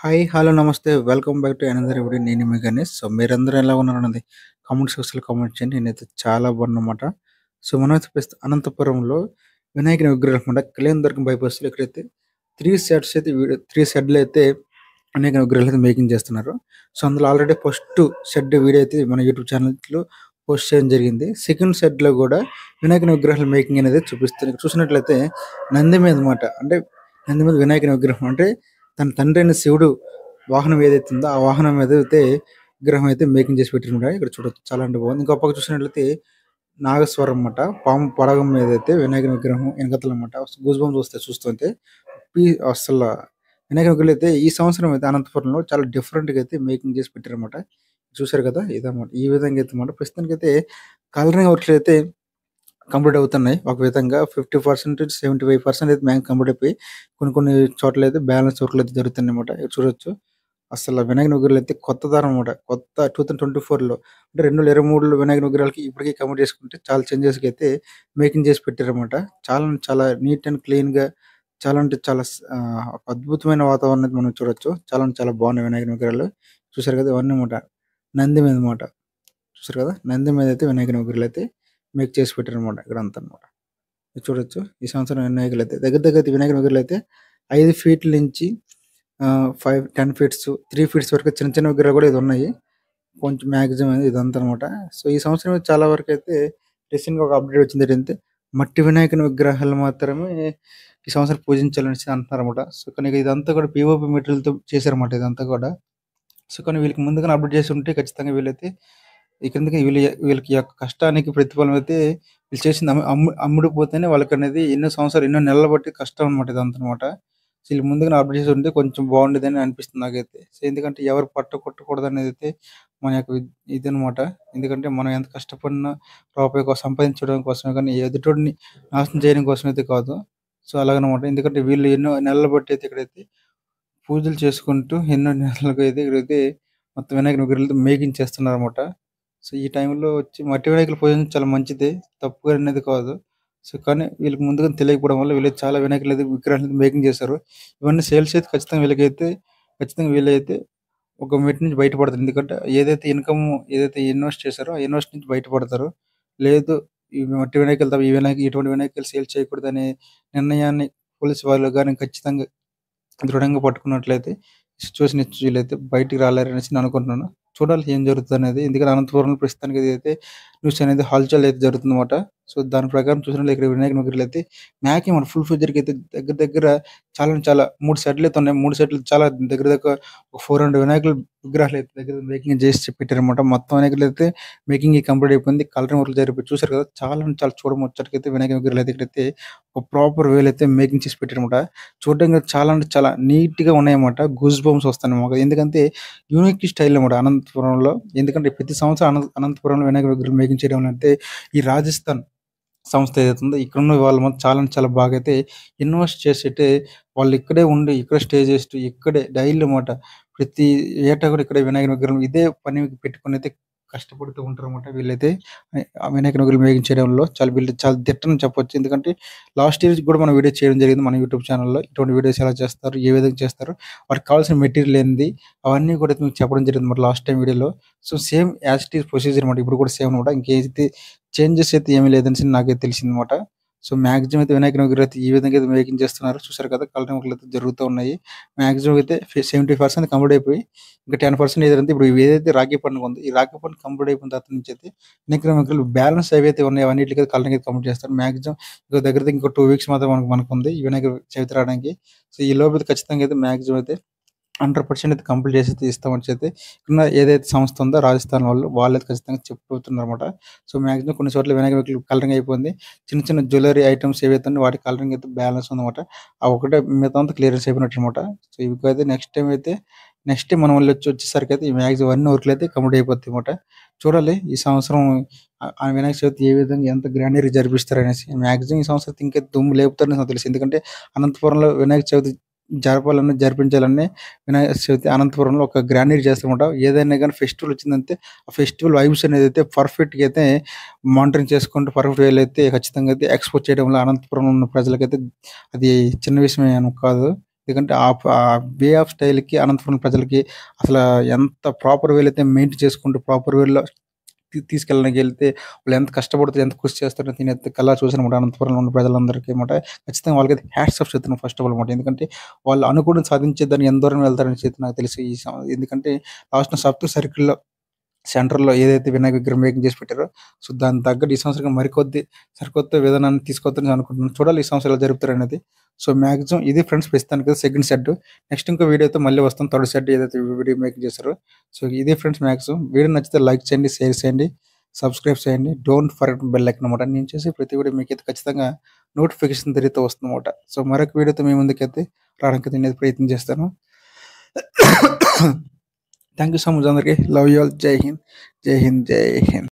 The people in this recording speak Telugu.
హాయ్! హలో! నమస్తే. Welcome back to another video. నేను మీ గణేష్. సో, మీరందరూ ఎలా ఉన్నారన్నది కామెంట్ సెక్షన్‌లో కామెంట్ చేయండి. నేనైతే చాలా బాగున్నానన్నమాట. సో, మనమైతే ప్రస్తుతం అనంతపురంలో వినాయకుని విగ్రహం అనమాట కళ్యాణదుర్గం బైపాస్‌లో ఇక్కడైతే 3 సెట్స్ అయితే వీడియో 3 షెడ్‌లు అయితే వినాయకుని విగ్రహాలు అయితే మేకింగ్ చేస్తున్నారు. సో, అందులో ఆల్రెడీ ఫస్ట్ షెడ్ వీడియో అయితే మన యూట్యూబ్ ఛానల్‌లో పోస్ట్ చేయడం జరిగింది. సెకండ్ షెడ్‌లో కూడా వినాయకుని విగ్రహాల మేకింగ్ అనేది చూపిస్తారు. ఇక్కడ చూసినట్లయితే నంది మీద మాట అంటే నంది మీద వినాయకుని విగ్రహం అంటే తన తండ్రి అయిన శివుడు వాహనం ఏదైతే ఉందో ఆ వాహనం మీద అయితే విగ్రహం అయితే మేకింగ్ చేసి పెట్టినమాట ఇక్కడ చూడొచ్చు చాలా అంటే బాగుంది. ఇంకో పక్క చూసినట్లయితే నాగస్వరం అన్నమాట. పాము పడగ మీద అయితే వినాయకుని విగ్రహం వెనకాతల అన్నమాట. గూస్ బంప్స్ వస్తాయి చూస్తుంటే. పి అసల వినాయకుని విగ్రహాలు అయితే ఈ సంవత్సరం అయితే అనంతపురంలో చాలా డిఫరెంట్‌గా అయితే మేకింగ్ చేసి పెట్టారన్నమాట. చూసారు కదా! ఇదన్నమాట. ఈ విధంగా అయితే మాట ప్రస్తుతానికైతే కలరింగ్ వర్క్స్ అయితే కంప్లీట్ అవుతున్నాయి. ఒక విధంగా 50% 75% అయితే మ్యాక్సిమం కంప్లీట్ అయిపోయి కొన్ని కొన్ని చోట్ల అయితే బ్యాలెన్స్ వర్క్‌లు అయితే జరుగుతున్నాయన్నమాట. ఇక్కడ చూడొచ్చు. అసల వినాయకుని విగ్రహాలు అయితే కొత్త తరం అన్నమాట. కొత్త 2024లో అంటే 2023లో వినాయకుని విగ్రహాలకి ఇప్పటికి కంపేర్ చేసుకుంటే చాలా చేంజెస్‌గా అయితే మేకింగ్ చేసి పెట్టారన్నమాట. చాలా అంటే చాలా నీట్ అండ్ క్లీన్‌గా చాలా అంటే చాలా స్ ఆహ్, అద్భుతమైన వాతావరణం అయితే మనం చూడొచ్చు. చాలా అంటే చాలా బాగున్నాయి వినాయకుని విగ్రహాలు. చూసారు కదా! ఇవన్నీ అన్నమాట. నంది మీద అన్నమాట. చూసారు కదా! నంది మీద అయితే వినాయకుని విగ్రహాలు అయితే మేక్ చేసి పెట్టారన్నమాట. ఇక్కడంతా అన్నమాట. ఇది చూడొచ్చు. ఈ సంవత్సరం వినాయకులు అయితే దగ్గర దగ్గర అయితే వినాయకుని విగ్రహాలు అయితే 5 ఫీట్ల నుంచి ఆహ్, 5, 10 ఫీట్స్, 3 ఫీట్స్ వరకు చిన్న చిన్న విగ్రహాలు కూడా ఇది ఉన్నాయి. కొంచెం మాక్సిమం ఇదంతా అన్నమాట. సో, ఈ సంవత్సరం చాలా వరకు అయితే రీసెంట్‌గా ఒక అప్డేట్ వచ్చింది ఏంటంటే మట్టి వినాయకుని విగ్రహాలు మాత్రమే ఈ సంవత్సరం పూజించాలనేసి అంటున్నారన్నమాట. సో, కానీ ఇదంతా కూడా పీఓపీ మెటీరియల్‌తో చేశారన్నమాట ఇదంతా కూడా. సో, కానీ వీళ్ళకి ముందుగానే అప్డేట్ చేసి ఉంటే ఖచ్చితంగా వీళ్ళైతే ఇకెందుకు వీళ్ళ వీళ్ళకి యొక్క కష్టానికి ప్రతిఫలం అయితే వీళ్ళు చేసింది అమ్ము అమ్ము అమ్ముడుపోతేనే వాళ్ళకనేది ఎన్నో సంవత్సరాలు ఎన్నో నెలలు బట్టి కష్టం అన్నమాట ఇదంతా అన్నమాట. సో, వీళ్ళు ముందుగానే అప్డేట్ చేసి ఉంటే కొంచెం బాగుండేదని అనిపిస్తుంది నాకైతే. సో, ఎందుకంటే ఎవరు పట్టు కొట్టకూడదనేదైతే మన యొక్క ఇదన్నమాట. ఎందుకంటే మనం ఎంత కష్టపడినా రూపాయి కోసం సంపాదించడం కోసమే కానీ ఎదుటోడిని నాశనం చేయడం కోసం అయితే కాదు. సో, అలాగనమాట. ఎందుకంటే వీళ్ళు ఎన్నో నెలలు బట్టి అయితే ఇక్కడైతే పూజలు చేసుకుంటూ ఎన్నో నెలలుగా అయితే ఇక్కడైతే మొత్తం వినాయకుని విగ్రహాలతో మేకింగ్ చేస్తున్నారన్నమాట. సో, ఈ టైంలో వచ్చి మట్టి వినాయకులు పూజించడం చాలా మంచిదే. తప్పు అనేది కాదు. సో, కానీ వీళ్ళకి ముందుగానే తెలియకపోవడం వల్ల వీళ్ళు చాలా వినాయకులు అయితే విగ్రహాలు మేకింగ్ చేశారు. ఇవన్నీ సేల్స్ అయితే ఖచ్చితంగా వీళ్ళకైతే ఖచ్చితంగా వీళ్ళైతే ఒక మెట్టు నుంచి బయటపడతారు. ఎందుకంటే ఏదైతే ఇన్‌కమ్ ఏదైతే ఇన్వెస్ట్ చేశారో ఆ ఇన్వెస్ట్ నుంచి బయటపడతారు. లేదు ఈ మట్టి వినాయకులు తప్ప ఈ వినాయక ఇటువంటి వినాయకులు సేల్ చేయకూడదనే నిర్ణయాన్ని పోలీస్ వాళ్ళు గాని ఖచ్చితంగా దృఢంగా పట్టుకున్నట్లయితే సిట్యుయేషన్ నుంచి వీళ్ళైతే బయటికి రాలేరనేసి నేను అనుకుంటున్నాను. చూడాలి ఏం జరుగుతుందనేది. ఎందుకంటే అనంతపురంలో ప్రస్తుతానికి ఇదైతే న్యూస్ అనేది హల్చల్ అయితే జరుగుతుందన్నమాట. సో, దాని ప్రకారం చూసినట్లయితే ఇక్కడ వినాయకుని విగ్రహాలు అయితే మాక్సిమం ఫుల్ ఫ్లెడ్జ్డ్‌గా అయితే దగ్గర దగ్గర చాలా అంటే చాలా 3 షెడ్‌లు అయితే ఉన్నాయి. 3 షెడ్‌లు చాలా దగ్గర దగ్గర ఒక 400 వినాయకుల విగ్రహాలు అయితే దగ్గర మేకింగ్ చేసి పెట్టారన్నమాట. మొత్తం వినాయకులు అయితే మేకింగ్ కంప్లీట్ అయిపోయింది. కలరింగ్ వర్క్‌లు జరిపి చూసారు కదా! చాలా అంటే చాలా చూడముచ్చటగా అయితే వినాయకుని విగ్రహాలు అయితే ఇక్కడైతే ఒక ప్రాపర్ వేలో అయితే మేకింగ్ చేసి పెట్టారన్నమాట. చూడడానికి చాలా అంటే చాలా నీట్‌గా ఉన్నాయన్నమాట. గూస్ బంప్స్ వస్తాయన్నమాట. ఎందుకంటే యూనిక్ స్టైల్ అన్నమాట అనంతపురంలో. ఎందుకంటే ప్రతి సంవత్సరం అనంత అనంతపురంలో వినాయకుని విగ్రహాలు మేకింగ్ చేయడం అంటే ఈ రాజస్థాన్ సంస్థ ఏదైతే ఉందో ఇక్కడున్న వాళ్ళు మాత్రం చాలా అంటే చాలా బాగా అయితే ఇన్వెస్ట్ చేసి అయితే వాళ్ళు ఇక్కడే ఉండి ఇక్కడే స్టే చేస్తూ ఇక్కడే డైలీ అన్నమాట. ప్రతి ఏటా కూడా ఇక్కడే వినాయకుని విగ్రహం ఇదే పని పెట్టుకొని అయితే కష్టపడుతూ ఉంటారన్నమాట. వీళ్ళైతే ఆ వినాయకుని విగ్రహాలు మేకింగ్ చేయడంలో చాలా వీళ్ళు చాలా దిట్టని చెప్పొచ్చు. ఎందుకంటే లాస్ట్ ఇయర్ కూడా మనం వీడియో చేయడం జరిగింది మన యూట్యూబ్ ఛానెల్‌లో. ఇటువంటి వీడియోస్ ఎలా చేస్తారు? ఏ విధంగా చేస్తారు? వాటికి కావాల్సిన మెటీరియల్ ఏంది? అవన్నీ కూడా మీకు చెప్పడం జరిగింది మరి లాస్ట్ టైమ్ వీడియోలో. So, same as it is procedure అన్నమాట. ఇప్పుడు కూడా సేమ్ అన్నమాట. ఇంకైతే చేంజెస్ అయితే ఏమీ లేదనేసి నాకైతే తెలిసిందన్నమాట. సో, మాక్సిమం అయితే వినాయకుని విగ్రహాలు అయితే ఈ విధంగా అయితే మేకింగ్ చేస్తున్నారు. చూసారు కదా! కలరింగ్ వర్క్‌లు అయితే జరుగుతూ ఉన్నాయి. మాక్సిమం అయితే ఫి 70% కంప్లీట్ అయిపోయి ఇంకా 10% ఏదంటే ఇప్పుడు ఏదైతే రాఖీ పండుగ ఉందో ఈ రాఖీ పండుగ కంప్లీట్ అయిపోయిన తర్వాత నుంచి అయితే వినాయకుని విగ్రహాలు బ్యాలెన్స్ ఏవైతే ఉన్నాయో అవన్నిటికి కలరింగ్ అయితే కంప్లీట్ చేస్తారు. మాక్సిమం ఇంకో దగ్గర దగ్గర ఇంకో 2 వీక్స్ మాత్రం మనకు మనకుంది ఈ వినాయక చవితి రావడానికి. సో, ఈ లోపు అయితే ఖచ్చితంగా అయితే మాక్సిమం అయితే 100% అయితే కంప్లీట్ చేసి అయితే ఇస్తామనేసి అయితే ఉన్న ఏదైతే సంస్థ ఉందో రాజస్థాన్ వాళ్ళు వాళ్ళైతే ఖచ్చితంగా చెప్పుతున్నారన్నమాట. సో, మాక్సిమం కొన్ని చోట్ల వినాయక విగ్రహాలు కలరింగ్ అయిపోయింది. చిన్న చిన్న జ్యువెల్లరీ ఐటెమ్స్ ఏవైతే ఉన్నాయో వాటి కలరింగ్ అయితే బ్యాలెన్స్ ఉందన్నమాట. ఆ ఒకటే మిగతా అంతా క్లియరెన్స్ అయిపోయినట్టన్నమాట. సో, ఇవికైతే నెక్స్ట్ టైమ్ అయితే నెక్స్ట్ టైమ్ మనం మళ్ళీ వచ్చి వచ్చేసరికి అయితే మాక్సిమం అన్ని వర్క్‌లు అయితే కంప్లీట్ అయిపోతాయన్నమాట. చూడాలి ఈ సంవత్సరం ఆహ్, ఆ వినాయక చవితి ఏ విధంగా ఎంత గ్రాండియర్‌గా జరిపిస్తారనేసి. మాక్సిమం ఈ సంవత్సరం ఇంకా దుమ్ము లేపుతారని నాకు తెలుసు. ఎందుకంటే అనంతపురంలో వినాయక చవితి జరపాలన్నా జరిపించాలన్నా వినాయక చవితి అనంతపురంలో ఒక గ్రాండియర్ చేస్తారన్నమాట. ఏదైనా గాని ఫెస్టివల్ వచ్చిందంటే ఆ ఫెస్టివల్ వైబ్స్ అనేదైతే పర్ఫెక్ట్‌గా అయితే మానిటరింగ్ చేసుకుంటూ పర్ఫెక్ట్ వేలో అయితే ఖచ్చితంగా అయితే ఎక్స్‌పోజ్ చేయడంలో అనంతపురంలో ఉన్న ప్రజలకైతే అది చిన్న విషయమే కాదు. ఎందుకంటే ఆ ప ఆ వే ఆఫ్ స్టైల్‌కి అనంతపురం ప్రజలకి అసల ఎంత ప్రాపర్ వేలో అయితే మెయింటైన్ చేసుకుంటూ ప్రాపర్ వేలో తీ తీసుకెళ్ళడానికి ఎళ్తే వాళ్ళు ఎంత కష్టపడుతారు, ఎంత కృషి చేస్తారో నేనైతే కళ్ళారా చూసానన్నమాట. అనంతపురంలో ఉన్న ప్రజలందరికీ మాట ఖచ్చితంగా వాళ్ళకైతే హ్యాట్స్ ఆఫ్ చెప్తున్నాను ఫస్ట్ ఆఫ్ ఆల్ మాట. ఎందుకంటే వాళ్ళు అనుకున్నది సాధించే దానికి ఎంత దూరం వెళ్తారని చెప్పి నాకు తెలిసి ఈ సం ఎందుకంటే లాస్ట్‌న సప్తగిరి సర్కిల్‌లో సెంటర్‌లో ఏదైతే వినాయక విగ్రహం మేకింగ్ చేసి పెట్టారో సో దానికి తగ్గట్టు ఈ సంవత్సరం మరికొద్ది సరికొత్త విధానాన్ని తీసుకొద్దని అనుకుంటున్నాను. చూడాలి ఈ సంవత్సరం ఎలా జరుపుతారనేది. సో మాక్సిమం ఇది ఫ్రెండ్స్ ప్రస్తుతానికి సెకండ్ సెట్. నెక్స్ట్ ఇంకో వీడియోతో మళ్ళీ వస్తాను. థర్డ్ సెట్ ఏదైతే వీడియో మేకింగ్ చేశారో సో ఇది ఫ్రెండ్స్ మాక్సిమం. వీడియో నచ్చితే లైక్ చేయండి, షేర్ చేయండి, సబ్స్క్రైబ్ చేయండి. డోంట్ ఫర్గెట్ బెల్ ఐకాన్ అన్నమాట. నేను చేసే ప్రతి వీడియో మీకైతే ఖచ్చితంగా నోటిఫికేషన్ ద్వారా వస్తుందన్నమాట. సో మరొక వీడియోతో మీ ముందుకైతే రావడానికి నేనైతే ప్రయత్నం చేస్తాను. థాంక్ యూ సో మచ్ అందరికి. Love you all. జై హింద్. జై హింద్. జై హింద్.